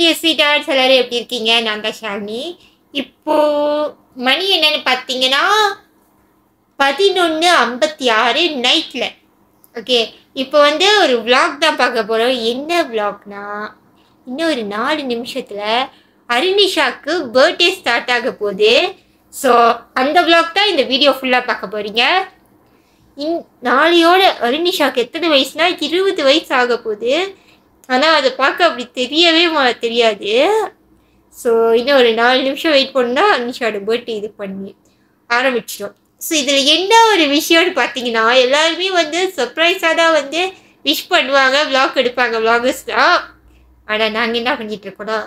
ஸ்வீட்டார்ட்ஸ் எல்லாரும் எப்படி இருக்கீங்க நான் தான் ஷாலினி இப்போ மணி என்னன்னு பார்த்தீங்கன்னா பதினொன்று ஐம்பத்தி ஆறு நைட்டில் ஓகே இப்போ வந்து ஒரு vlog தான் பார்க்க போகிறோம் என்ன vlogனா இன்னும் ஒரு நாலு நிமிஷத்தில் அருணிஷாக்கு பர்த்டே ஸ்டார்ட் ஆக போகுது ஸோ அந்த vlog தான் இந்த வீடியோ ஃபுல்லாக பார்க்க போகிறீங்க இன் நாளையோட அருணிஷாக்கு எத்தனை வயசுனா இருபது வயசு ஆக போகுது ஆனால் அதை பார்க்க அப்படி தெரியவே மா- தெரியாது ஸோ இன்னும் ஒரு நாலு நிமிஷம் வெயிட் பண்ணால் அருணிஷாவோட பர்த்டே இது பண்ணி ஆரம்பிச்சிடும் ஸோ இதில் என்ன ஒரு விஷயம்னு பார்த்தீங்கன்னா எல்லாருமே வந்து சர்ப்ரைஸாக தான் வந்து விஷ் பண்ணுவாங்க vlog எடுப்பாங்க vloggers தான் ஆனால் நாங்கள் என்ன பண்ணிட்டு இருக்கோம்னா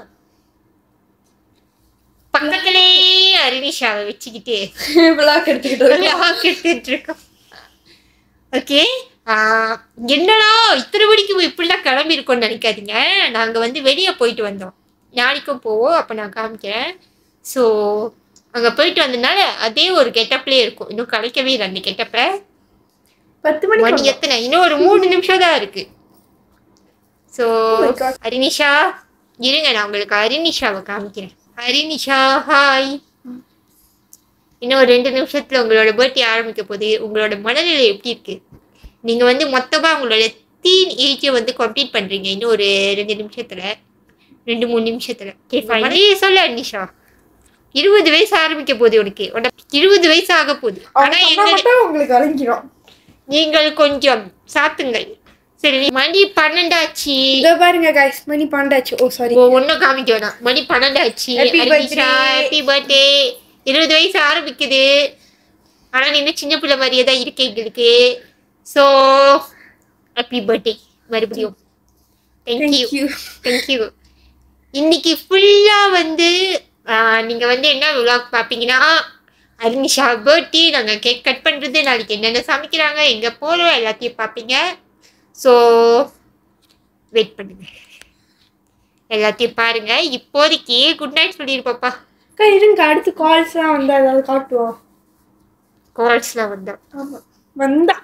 பக்கத்திலே அருணிஷாவை வச்சுக்கிட்டு விளாக் எடுத்துக்கிட்டு vlog எடுத்துட்டு இருக்கோம் ஓகே என்னடா இத்தனை மணிக்கு இப்படிலாம் கிளம்பி இருக்கோம்னு நினைக்காதீங்க நாங்கள் வந்து வெளியே போயிட்டு வந்தோம் நாளைக்கும் போவோம் அப்போ நான் காமிக்கிறேன் ஸோ அங்கே போயிட்டு வந்ததுனால அதே ஒரு கெட்டப்லேயே இருக்கும் இன்னும் கிடைக்கவே இல்லை அந்த கெட்டப்பை பத்து மணி மணிக்கு எத்தனை இன்னும் ஒரு மூணு நிமிஷம் தான் இருக்கு so Oh my God. Arinisha இருங்க நான் உங்களுக்கு அரினிஷாவை காமிக்கிறேன் அரினிஷா ஹாய் இன்னும் ஒரு ரெண்டு நிமிஷத்துல உங்களோட பர்த்டே ஆரம்பிக்க போகுது உங்களோட மனநிலை எப்படி இருக்கு நீங்க வந்து மொத்தமா உங்களோட தீன் ஏஜை வந்து கம்ப்ளீட் பண்றீங்க இன்னும் ஒரு ரெண்டு நிமிஷத்துல ரெண்டு மூணு நிமிஷத்துல மனைவி சொல்ல அனிஷா இருபது வயசு ஆரம்பிக்க போகுது உனக்கு உனக்கு இருபது வயசு ஆக போகுது ஆனா அவங்க எங்க மட்டும் உங்களுக்கு அழிஞ்சிடும் நீங்கள் கொஞ்சம் சாத்துங்கள் சரி மணி பன்னெண்டாச்சு இதோ பாருங்க guys மணி பன்னெண்டாச்சு ஓ சாரி ஒன்னும் காமிக்க வேணாம் மணி பன்னெண்டாச்சு Happy birthday. ஹாப்பி பர்த்டே இருபது வயசு ஆரம்பிக்குது ஆனா நீ இன்னும் சின்ன பிள்ளை மாதிரியே தான் இருக்கு எங்களுக்கு ஸோ ஹாப்பி பர்த்டே மறுபடியும் தேங்க்யூ தேங்க்யூ தேங்க்யூ இன்னைக்கு ஃபுல்லாக வந்து ஆஹ், நீங்க வந்து என்ன விலாக் பார்ப்பீங்கன்னா அருணிஷா பர்த்டே நாங்கள் கேக் கட் பண்ணுறது நாளைக்கு என்னென்ன சமைக்கிறாங்க எங்கே போகிறோம் எல்லாத்தையும் பார்ப்பீங்க ஸோ வெயிட் பண்ணுங்க எல்லாத்தையும் பாருங்க இப்போதைக்கு குட் நைட் சொல்லியிருப்பாப்பா அக்கா இருங்க அடுத்து கால்ஸ்லாம் வந்தா ஏதாவது காட்டுவோம் கால்ஸில் வந்தோம் ஆமா வந்தா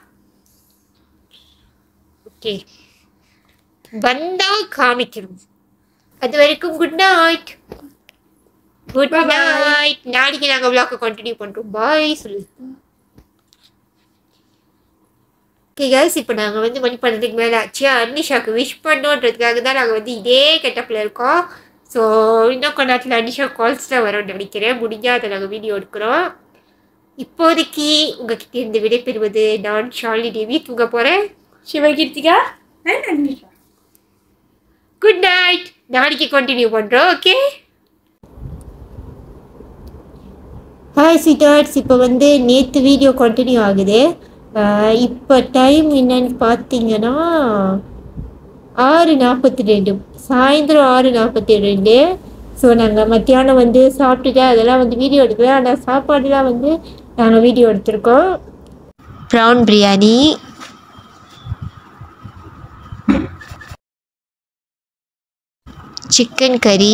ஓகே வந்தா காமிக்கணும் அது வரைக்கும் good night good Bye bye. Night நாளைக்கு நாங்கள் விளாக்க கண்டினியூ பண்ணுறோம் பாய் சொல்லு ஓகே கேஸ் இப்போ நாங்கள் வந்து மணி பண்ணுறதுக்கு மேலே ஆச்சு அனிஷாவுக்கு விஷ் பண்ணோன்றதுக்காக தான் நாங்கள் வந்து இதே கெட்டப்பில் இருக்கோம் ஸோ இன்னும் கொஞ்ச நேரத்தில் அனிஷா கால்ஸ் தான் வரோம்னு நினைக்கிறேன் முடிஞ்சால் அதை நாங்கள் வீடியோ எடுக்கிறோம் இப்போதைக்கு உங்ககிட்ட இருந்து விடைபெறுவது நான் ஷாலினி தேவி தூங்க போகிறேன் Sivakeerthika and Anvisha. Good night நாளைக்கு கண்டினியூ பண்ணுறோம் ஓகே ஹாய் ஸ்வீட்டர்ஸ் இப்போ வந்து நேற்று வீடியோ கண்டினியூ ஆகுது ஆஹ் இப்போ டைம் என்னன்னு பார்த்தீங்கன்னா ஆறு நாற்பத்தி ரெண்டு சாயந்தரம் ஆறு நாற்பத்தி ரெண்டு ஸோ நாங்கள் மத்தியானம் வந்து சாப்பிட்டுட்டு அதெல்லாம் வந்து வீடியோ எடுக்கல ஆனால் சாப்பாடுலாம் வந்து நாங்கள் வீடியோ எடுத்திருக்கோம் ப்ரௌன் பிரியாணி சிக்கன் கறி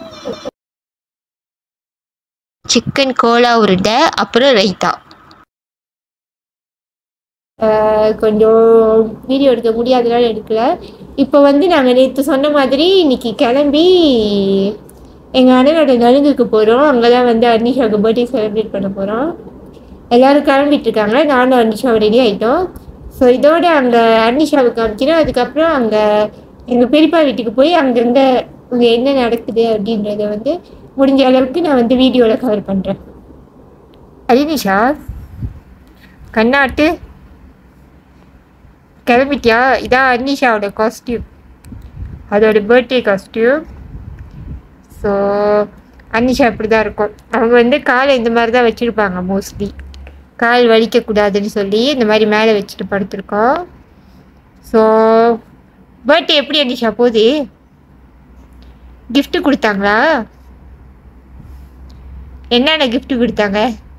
சிக்கன் கோலா உருண்டை அப்புறம் ரைத்தா கொஞ்சம் வீடியோ எடுக்க முடியாதனால எடுக்கல இப்போ வந்து நாங்கள் நேற்று சொன்ன மாதிரி இன்னைக்கு கிளம்பி எங்கள் அண்ணனோட நலுங்குக்கு போகிறோம் அங்கே தான் வந்து அனிஷாவுக்கு பர்த்டே செலிப்ரேட் பண்ண போகிறோம் எல்லாரும் கிளம்பிட்டு இருக்காங்க நானும் அனிஷாவும் ரெடி ஆகிட்டோம் ஸோ இதோட அங்கே அனிஷாவை காமிக்கிறோம் அதுக்கப்புறம் அங்கே எங்கள் பெரியப்பா வீட்டுக்கு போய் அங்கங்கே அங்கே என்ன நடக்குது அப்படின்றத வந்து முடிஞ்ச அளவுக்கு நான் வந்து வீடியோவில் கவர் பண்ணுறேன் அரினிஷா கண்ணாட்டு கிளம்பிட்டியா இதான் அனிஷாவோட காஸ்டியூம் அதோட பர்த்டே காஸ்டியூம் ஸோ அனிஷா இப்படி தான் இருக்கும் அவங்க வந்து காலை இந்த மாதிரி தான் வச்சுருப்பாங்க மோஸ்ட்லி கால் வலிக்கக்கூடாதுன்னு சொல்லி இந்த மாதிரி மேலே வச்சுட்டு படுத்திருக்கோம் ஸோ பர்த்டே எப்படி அனிஷா போகுது gift கொடுத்தாங்களா என்னென்ன gift கொடுத்தாங்க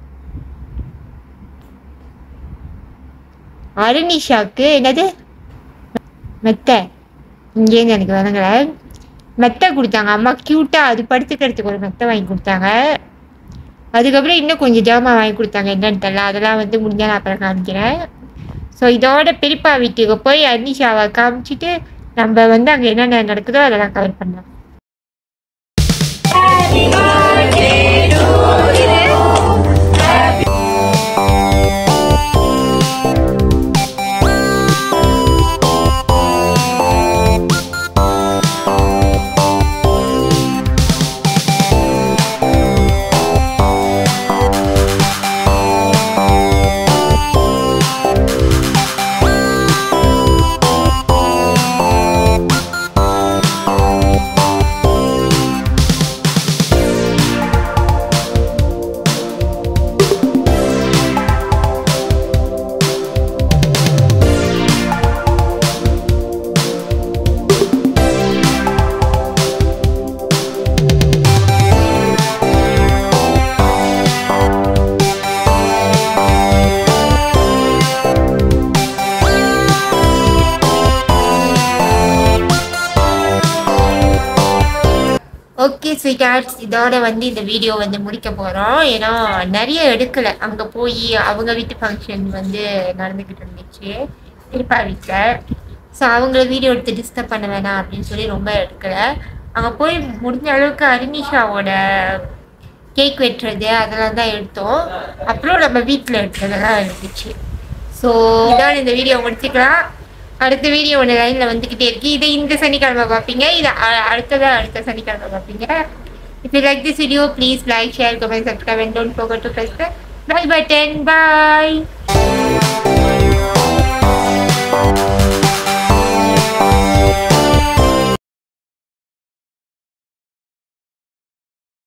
அருணிஷாக்கு என்னது மெத்தை இங்கேருந்து எனக்கு வணங்கல மெத்தை கொடுத்தாங்க அம்மா க்யூட்டாக அது படுத்துக்கிறதுக்கு ஒரு மெத்தை வாங்கி கொடுத்தாங்க அதுக்கப்புறம் இன்னும் கொஞ்சம் ஜாமான் வாங்கி கொடுத்தாங்க என்னன்னு தெரியல அதெல்லாம் வந்து முடிஞ்சா நான் அப்புறம் காமிக்கிறேன் ஸோ இதோட பெரியப்பா வீட்டுக்கு போய் அனிஷாவை காமிச்சிட்டு நம்ம வந்து அங்கே என்னென்ன நடக்குதோ அதெல்லாம் கவர் பண்ணலாம் ஸ்வீட்டார்ட்ஸ் இதோட வந்து இந்த வீடியோ வந்து முடிக்க போகிறோம் ஏன்னா நிறைய எடுக்கலை அங்கே போய் அவங்க வீட்டு ஃபங்க்ஷன் வந்து நடந்துக்கிட்டு இருந்துச்சு திருப்பா வீட்டில் ஸோ அவங்கள வீடியோ எடுத்து டிஸ்டர்ப் பண்ண வேணாம் அப்படின்னு சொல்லி ரொம்ப எடுக்கலை அங்கே போய் முடிஞ்ச அளவுக்கு அரினிஷாவோட கேக் வெட்டுறது அதெல்லாம் தான் எடுத்தோம் அப்புறம் நம்ம வீட்டில் எடுத்ததெல்லாம் இருந்துச்சு ஸோ இதான் இந்த வீடியோ முடிச்சுக்கலாம் அடுத்த வீடியோ ஒன்று லைனில் வந்துக்கிட்டே இருக்கு இதை இந்த சனிக்கிழமை பார்ப்பீங்க இதை அ- அடுத்ததாக அடுத்த சனிக்கிழமை பார்ப்பீங்க If you like this video, please like, share, comment, subscribe, and don't forget to press the bell button. Bye.